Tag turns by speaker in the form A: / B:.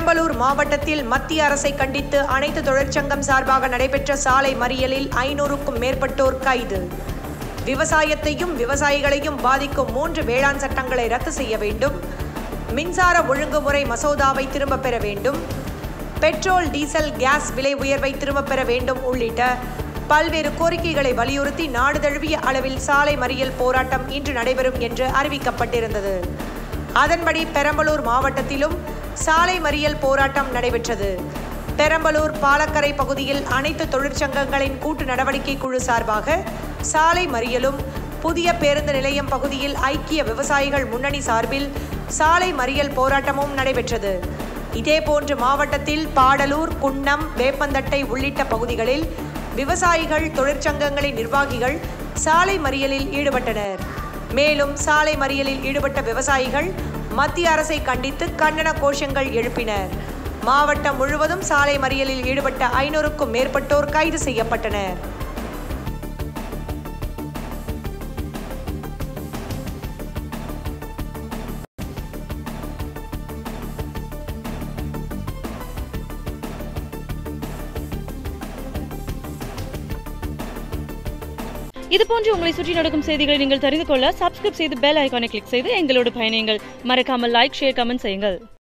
A: பெரம்பலூர் மாவட்டத்தில் மத்திய அரசை கண்டித்து அனைத்து தொழிற்சங்கம் சார்பாக நடைபெற்ற சாலை மறியலில் ஐநூறுக்கும் மேற்பட்டோர் கைது விவசாயத்தையும் விவசாயிகளையும் பாதிக்கும் மூன்று வேளாண் சட்டங்களை ரத்து செய்ய வேண்டும் மின்சார ஒழுங்குமுறை மசோதாவை திரும்பப் பெற வேண்டும் பெட்ரோல் டீசல் கேஸ் விலை உயர்வை திரும்பப் பெற வேண்டும் உள்ளிட்ட பல்வேறு கோரிக்கைகளை வலியுறுத்தி நாடு தழுவிய அளவில் சாலை மறியல் போராட்டம் இன்று நடைபெறும் என்று அறிவிக்கப்பட்டிருந்தது அதன்படி பெரம்பலூர் மாவட்டத்திலும் சாலை மறியல் போராட்டம் நடைபெற்றது பெரம்பலூர் பாலக்கரை பகுதியில் அனைத்து தொழிற்சங்கங்களின் கூட்டு நடவடிக்கை குழு சார்பாக சாலை மறியலும் புதிய பேருந்து நிலையம் பகுதியில் ஐக்கிய விவசாயிகள் முன்னணி சார்பில் சாலை மறியல் போராட்டமும் நடைபெற்றது இதேபோன்று மாவட்டத்தில் பாடலூர் குன்னம் வேப்பந்தட்டை உள்ளிட்ட பகுதிகளில் விவசாயிகள் தொழிற்சங்கங்களின் நிர்வாகிகள் சாலை மறியலில் ஈடுபட்டனர் மேலும் சாலை மறியலில் ஈடுபட்ட விவசாயிகள் மத்திய அரசை கண்டித்து கண்டன கோஷங்கள் எழுப்பினர் மாவட்டம் முழுவதும் சாலை மறியலில் ஈடுபட்ட ஐநூறுக்கும் மேற்பட்டோர் கைது செய்யப்பட்டனர்
B: இதுபோன்று உங்களை சுற்றி நடக்கும் செய்திகளை நீங்கள் தெரிந்து கொள்ள சப்ஸ்கிரைப் செய்து பெல் ஐகானை கிளிக் செய்து எங்களோடு பயணியுங்கள் மறக்காமல் லைக் ஷேர் கமெண்ட் செய்யுங்கள்